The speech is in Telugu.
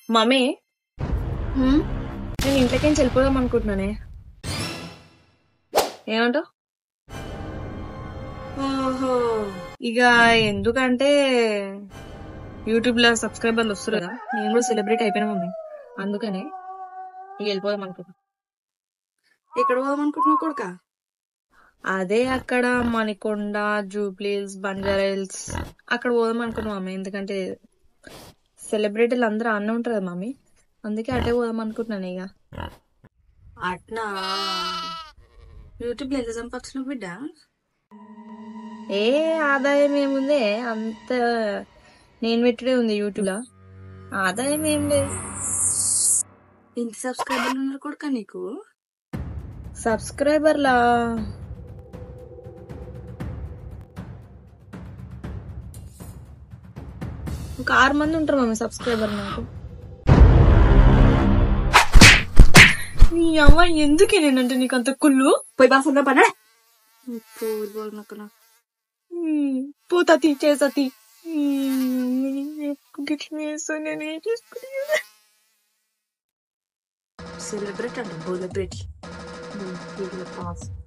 మమ్మీ హ్మ్? నేను ఇంట్లోకి వెళ్ళిపోదాం అనుకుంటున్నానే ఏమంటావు ఓహో ఇక ఎందుకంటే యూట్యూబ్ లో సబ్స్క్రైబర్లు వస్తారు కదా నేను కూడా సెలబ్రేట్ అయిపోయినా మమ్మీ అందుకనే ఇక వెళ్ళిపోదాం అనుకుంటున్నా ఎక్కడ పోదాం అనుకుంటున్నావు కొడుక అదే అక్కడ మణికొండ జూబ్లీస్ బంజారాహిల్స్ అక్కడ పోదాం అనుకున్నాం మమ్మీ ఎందుకంటే సెలబ్రిటీలు అందరూ అన్న ఉంటారు కదా మమ్మీ అందుకే అటే పోదాం అనుకుంటున్నాను ఇక అట్నా యూట్యూబ్ లో ఎంత సంపాదించినావు బిడ్డ ఏ ఆదాయం ఏముంది అంత నేను పెట్టుడే ఉంది యూట్యూబ్ లో ఆదాయం ఏం లేదు ఇంత సబ్స్క్రైబర్లు ఉన్నారు కొడుక నీకు సబ్స్క్రైబర్లా ఒక ఆరు మంది ఉంటారు మమ్మీ సబ్స్క్రైబర్ నాకు నీ అమ్మ ఎందుకే నేనంటే నీకు అంత కుళ్ళు పోయి బాసులో పడా పోరు పోరు నాకు నాకు హ్మ్, పోతతి చేసతి గిట్ల చేస్తా నేను ఏం చేసుకునే సెలబ్రిటీ అంట సెలబ్రిటీ పాస్